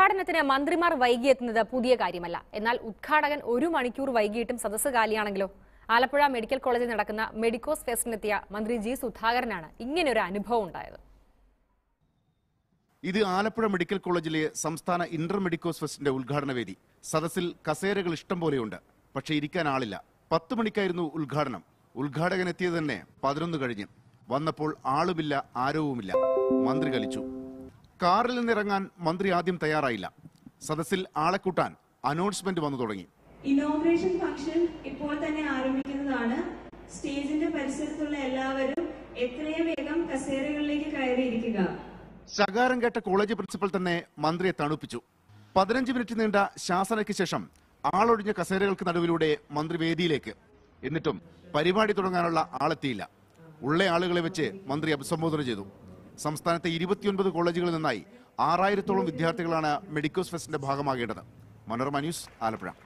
ഉദ്ഘാടനത്തിന് മന്ത്രിമാർ വൈകിയെത്തുന്നത് പുതിയ കാര്യമല്ല എന്നാൽ ഉദ്ഘാടകൻ ഒരു മണിക്കൂർ വൈകിയിട്ടും സദസ്സ് കാലിയാണെങ്കിലോ ആലപ്പുഴ മെഡിക്കൽ കോളേജിൽ നടക്കുന്ന മെഡിക്കോസ് ഫെസ്റ്റിനെത്തിയ മന്ത്രി ജി സുധാകരനാണ് ഇങ്ങനെയൊരു അനുഭവം ഉണ്ടായത് ഇത് ആലപ്പുഴ മെഡിക്കൽ കോളേജിലെ സംസ്ഥാന ഇന്റർ മെഡിക്കോസ് ഫെസ്റ്റിന്റെ ഉദ്ഘാടന വേദി സദസ്സിൽ കസേരകൾ ഇഷ്ടം പോലെയുണ്ട് പക്ഷേ ഇരിക്കാൻ ആളില്ല പത്ത് മണിക്കായിരുന്നു ഉദ്ഘാടനം ഉദ്ഘാടകൻ എത്തിയത് തന്നെ പതിനൊന്ന് കഴിഞ്ഞ് വന്നപ്പോൾ ആളുമില്ല ആരവുമില്ല മന്ത്രി കളിച്ചു കാറിൽ നിന്നിറങ്ങാൻ മന്ത്രി ആദ്യം തയ്യാറായില്ല സദസ്സിൽ ആളെ കൂട്ടാൻ അനൗൺസ്മെന്റ് വന്നു തുടങ്ങി ഇനോഗ്രേഷൻ ഫംഗ്ഷൻ ഇപ്പോൾ തന്നെ ആരംഭിക്കുന്നതാണ് സ്റ്റേജിന്റെ പരിസരത്തുള്ള എല്ലാവരും എത്രയും വേഗം കസേരകളിലേക്ക് കയറിയിരിക്കുക ശകാരം കേട്ട കോളേജ് പ്രിൻസിപ്പൽ തന്നെ മന്ത്രിയെ തണുപ്പിച്ചു പതിനഞ്ച് മിനിറ്റ് നീണ്ട ശാസനയ്ക്ക് ശേഷം ആളൊഴിഞ്ഞ കസേരകൾക്ക് നടുവിലൂടെ മന്ത്രി വേദിയിലേക്ക് എന്നിട്ടും പരിപാടി തുടങ്ങാനുള്ള ആളെത്തിയില്ല ഉള്ള ആളുകളെ വെച്ച് മന്ത്രി അഭിസംബോധന ചെയ്തു സംസ്ഥാനത്തെ ഇരുപത്തിയൊൻപത് കോളേജുകളിൽ നിന്നായി ആറായിരത്തോളം വിദ്യാർത്ഥികളാണ് മെഡിക്കോസ് ഫെസ്റ്റിന്റെ ഭാഗമാകേണ്ടത് മനോരമ ന്യൂസ് ആലപ്പുഴ